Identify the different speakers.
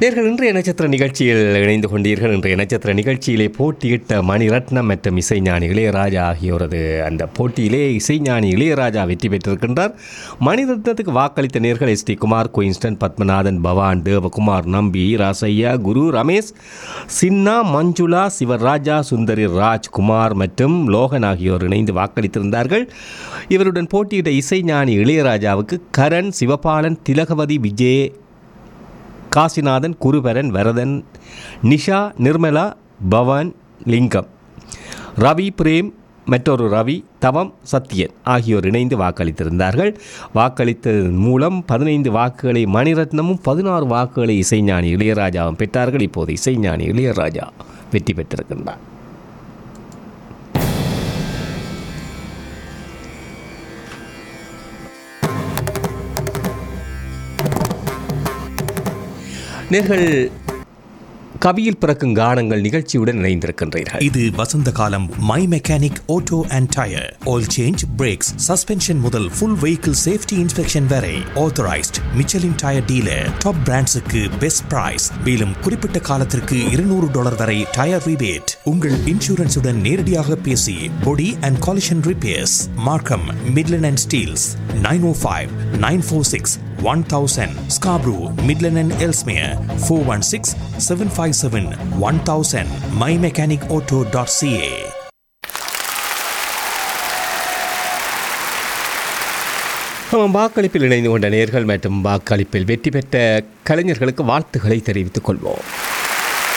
Speaker 1: நேர்கள் இன்றைய நட்சத்திர நிகழ்ச்சியில் இணைந்து கொண்டீர்கள் இன்றைய நட்சத்திர நிகழ்ச்சியிலே போட்டியிட்ட மணிரத்னம் மற்றும் இசைஞானி இளையராஜா ஆகியோரது அந்த போட்டியிலே இசைஞானி இளையராஜா வெற்றி பெற்றிருக்கின்றார் மணிரத்னத்துக்கு வாக்களித்த நேர்கள் S T Kumar Queenston Padmanathan Bavan Devakumar நம்பி ராசையா குரு ரமேஷ் சின்னா மஞ்சுளா சிவராஜா சுந்தரி ராஜ்குமார் மற்றும் லோகன் ஆகியோர் இணைந்து வாக்களித்திருந்தார்கள் இவருடன் போட்டியிட்ட இசைஞானி இளையராஜாவுக்கு கரண் சிவபாலன் திலகவதி விஜய் காசிநாதன் குருபரன் வரதன் நிஷா நிர்மலா பவன் லிங்கம் ரவி பிரேம் மற்றொரு ரவி தவம் சத்யன் ஆகியோர் இணைந்து வாக்களித்திருந்தார்கள் வாக்களித்ததன் மூலம் பதினைந்து வாக்குகளை மணிரத்னமும் பதினாறு வாக்குகளை இசைஞானி இளையராஜாவும் பெற்றார்கள் இப்போது இசைஞானி இளையராஜா வெற்றி பெற்றிருக்கின்றார் நேர்கள் கவியில் பிறக்கும் கானங்கள் நிகழ்ச்சியுடன் இணைந்திருக்கின்றீர்கள்
Speaker 2: இது வசந்த காலம் my mechanic auto and tyre oil change brakes suspension முதல் ஃபுல் வெஹிக்கிள் சேஃப்டி இன்ஸ்பெக்ஷன் வரை authorised Michelin tyre dealer top பிராண்ட்ஸுக்கு பெஸ்ட் பிரைஸ் மேலும் குறிப்பிட்ட காலத்திற்கு இருநூறு டாலர் வரை டயர் ரிபேட் உங்கள் இன்சூரன்ஸுடன் நேரடியாக பேசி body and collision repairs Markham Midland and Steeles nine O five nine four six one thousand Scarborough Midland and Ellesmere four one six seven five seven one thousand my mechanic auto dot C A
Speaker 1: ஆமாம், வாக்களிப்பில் இணைந்து கொண்ட நேர்கள் மற்றும் வாக்களிப்பில் வெற்றி பெற்ற கலைஞர்களுக்கு வாழ்த்துக்களை தெரிவித்துக் கொள்வோம்